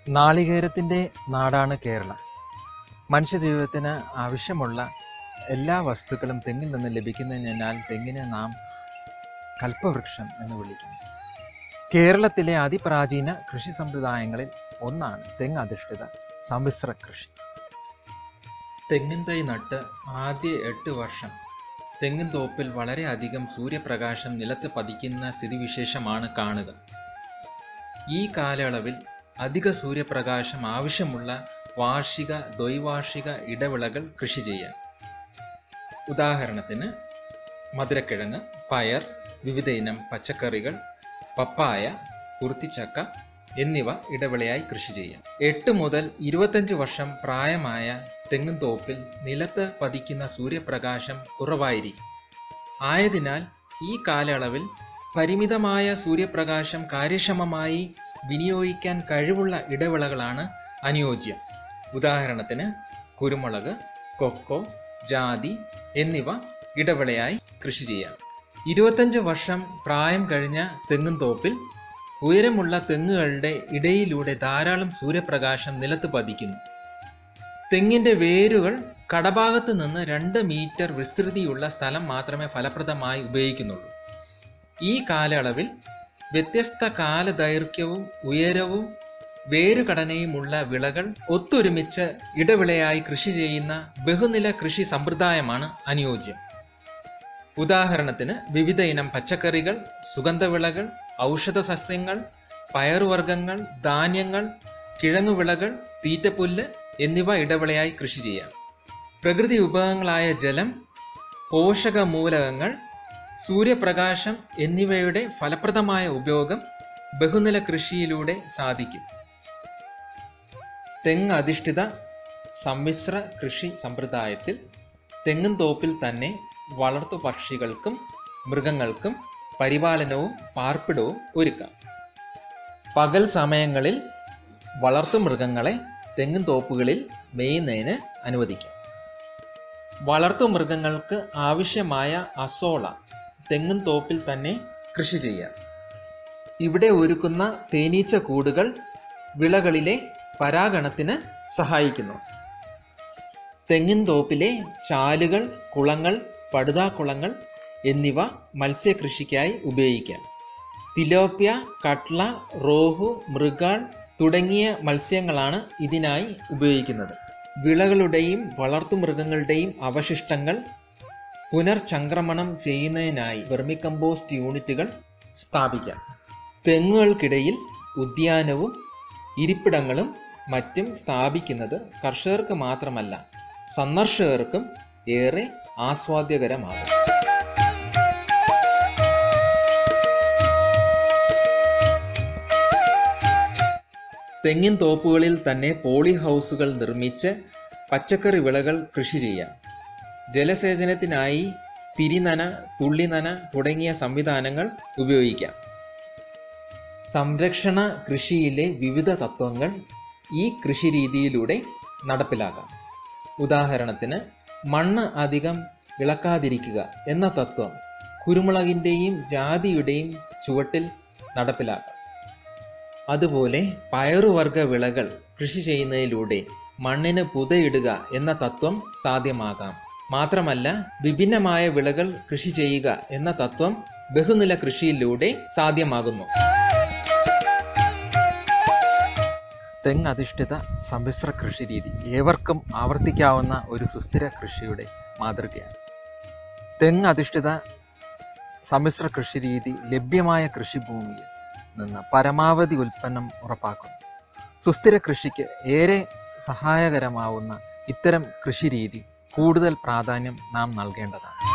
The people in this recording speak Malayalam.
നാളികേരത്തിൻ്റെ നാടാണ് കേരളം മനുഷ്യജീവിതത്തിന് ആവശ്യമുള്ള എല്ലാ വസ്തുക്കളും തെങ്ങിൽ നിന്ന് ലഭിക്കുന്നതിനാൽ തെങ്ങിനെ നാം കൽപ്പവൃക്ഷം എന്ന് വിളിക്കുന്നു കേരളത്തിലെ അതിപ്രാചീന കൃഷി സമ്പ്രദായങ്ങളിൽ ഒന്നാണ് തെങ്ങ് അധിഷ്ഠിത സമ്മിശ്ര കൃഷി തെങ്ങിൻ തൈ നട്ട് ആദ്യ എട്ട് വർഷം തെങ്ങിൻ തോപ്പിൽ വളരെയധികം സൂര്യപ്രകാശം നിലത്ത് പതിക്കുന്ന സ്ഥിതിവിശേഷമാണ് കാണുക ഈ കാലയളവിൽ അധിക സൂര്യപ്രകാശം ആവശ്യമുള്ള വാർഷിക ദ്വൈവാർഷിക ഇടവിളകൾ കൃഷി ചെയ്യാം ഉദാഹരണത്തിന് മധുരക്കിഴങ്ങ് പയർ വിവിധ ഇനം പച്ചക്കറികൾ പപ്പായ കുർത്തിച്ചക്ക എന്നിവ ഇടവിളയായി കൃഷി ചെയ്യാം എട്ട് മുതൽ ഇരുപത്തഞ്ച് വർഷം പ്രായമായ തെങ്ങും തോപ്പിൽ നിലത്ത് പതിക്കുന്ന സൂര്യപ്രകാശം കുറവായിരിക്കും ആയതിനാൽ ഈ കാലയളവിൽ പരിമിതമായ സൂര്യപ്രകാശം കാര്യക്ഷമമായി വിനിയോഗിക്കാൻ കഴിവുള്ള ഇടവിളകളാണ് അനുയോജ്യം ഉദാഹരണത്തിന് കുരുമുളക് കൊക്കോ ജാതി എന്നിവ ഇടവിളയായി കൃഷി ചെയ്യാം ഇരുപത്തഞ്ച് വർഷം പ്രായം കഴിഞ്ഞ തെങ്ങും തോപ്പിൽ ഉയരമുള്ള തെങ്ങുകളുടെ ഇടയിലൂടെ ധാരാളം സൂര്യപ്രകാശം നിലത്ത് പതിക്കുന്നു തെങ്ങിന്റെ വേരുകൾ കടഭാഗത്ത് നിന്ന് രണ്ട് മീറ്റർ വിസ്തൃതിയുള്ള സ്ഥലം മാത്രമേ ഫലപ്രദമായി ഉപയോഗിക്കുന്നുള്ളൂ ഈ കാലയളവിൽ വ്യത്യസ്ത കാലദൈർഘ്യവും ഉയരവും വേരുഘടനയുമുള്ള വിളകൾ ഒത്തൊരുമിച്ച് ഇടവിളയായി കൃഷി ചെയ്യുന്ന ബഹുനില കൃഷി സമ്പ്രദായമാണ് അനുയോജ്യം ഉദാഹരണത്തിന് വിവിധ ഇനം പച്ചക്കറികൾ സുഗന്ധവിളകൾ ഔഷധ സസ്യങ്ങൾ പയറുവർഗ്ഗങ്ങൾ ധാന്യങ്ങൾ കിഴങ്ങുവിളകൾ തീറ്റപ്പുല്ല് എന്നിവ ഇടവിളയായി കൃഷി ചെയ്യാം പ്രകൃതി വിഭവങ്ങളായ ജലം പോഷക മൂലകങ്ങൾ സൂര്യപ്രകാശം എന്നിവയുടെ ഫലപ്രദമായ ഉപയോഗം ബഹുനില കൃഷിയിലൂടെ സാധിക്കും തെങ്ങ് അധിഷ്ഠിത സമ്മിശ്ര കൃഷി സമ്പ്രദായത്തിൽ തെങ്ങും തോപ്പിൽ തന്നെ വളർത്തു പക്ഷികൾക്കും മൃഗങ്ങൾക്കും പരിപാലനവും പാർപ്പിടവും ഒരുക്കാം പകൽ സമയങ്ങളിൽ വളർത്തു മൃഗങ്ങളെ തെങ്ങും തോപ്പുകളിൽ മേയുന്നതിന് അനുവദിക്കാം വളർത്തു മൃഗങ്ങൾക്ക് ആവശ്യമായ അസോള തെങ്ങും തോപ്പിൽ തന്നെ കൃഷി ചെയ്യാം ഇവിടെ ഒരുക്കുന്ന തേനീച്ച കൂടുകൾ വിളകളിലെ പരാഗണത്തിന് സഹായിക്കുന്നു തെങ്ങിൻ തോപ്പിലെ ചാലുകൾ കുളങ്ങൾ പടുതാക്കുളങ്ങൾ എന്നിവ മത്സ്യകൃഷിക്കായി ഉപയോഗിക്കാം തിലോപ്യ കട്ല റോഹു മൃഗാൾ തുടങ്ങിയ മത്സ്യങ്ങളാണ് ഇതിനായി ഉപയോഗിക്കുന്നത് വിളകളുടെയും വളർത്തുമൃഗങ്ങളുടെയും അവശിഷ്ടങ്ങൾ പുനർചംക്രമണം ചെയ്യുന്നതിനായി വെർമിക്കമ്പോസ്റ്റ് യൂണിറ്റുകൾ സ്ഥാപിക്കാം തെങ്ങുകൾക്കിടയിൽ ഉദ്യാനവും ഇരിപ്പിടങ്ങളും മറ്റും സ്ഥാപിക്കുന്നത് കർഷകർക്ക് മാത്രമല്ല സന്ദർശകർക്കും ഏറെ ആസ്വാദ്യകരമാകും തെങ്ങിൻ തോപ്പുകളിൽ തന്നെ പോളി ഹൗസുകൾ നിർമ്മിച്ച് പച്ചക്കറി വിളകൾ കൃഷി ചെയ്യാം ജലസേചനത്തിനായി തിരിനന തുള്ളിനന തുടങ്ങിയ സംവിധാനങ്ങൾ ഉപയോഗിക്കാം സംരക്ഷണ കൃഷിയിലെ വിവിധ തത്വങ്ങൾ ഈ കൃഷി രീതിയിലൂടെ നടപ്പിലാക്കാം ഉദാഹരണത്തിന് മണ്ണ് അധികം ഇളക്കാതിരിക്കുക എന്ന തത്വം കുരുമുളകിൻ്റെയും ജാതിയുടെയും ചുവട്ടിൽ നടപ്പിലാക്കാം അതുപോലെ പയറുവർഗ വിളകൾ കൃഷി ചെയ്യുന്നതിലൂടെ മണ്ണിന് പുതയിടുക എന്ന തത്വം സാധ്യമാകാം മാത്രമല്ല വിഭിന്നമായ വിളകൾ കൃഷി ചെയ്യുക എന്ന തത്വം ബഹുനില കൃഷിയിലൂടെ സാധ്യമാകുന്നു തെങ്ങ് അധിഷ്ഠിത സമ്മിശ്ര കൃഷി രീതി ഏവർക്കും ആവർത്തിക്കാവുന്ന ഒരു സുസ്ഥിര കൃഷിയുടെ മാതൃകയാണ് തെങ്ങ് അധിഷ്ഠിത സമ്മിശ്ര കൃഷി രീതി ലഭ്യമായ കൃഷിഭൂമിയിൽ നിന്ന് പരമാവധി ഉൽപ്പന്നം ഉറപ്പാക്കുന്നു സുസ്ഥിര കൃഷിക്ക് ഏറെ സഹായകരമാവുന്ന ഇത്തരം കൃഷിരീതി കൂടുതൽ പ്രാധാന്യം നാം നൽകേണ്ടതാണ്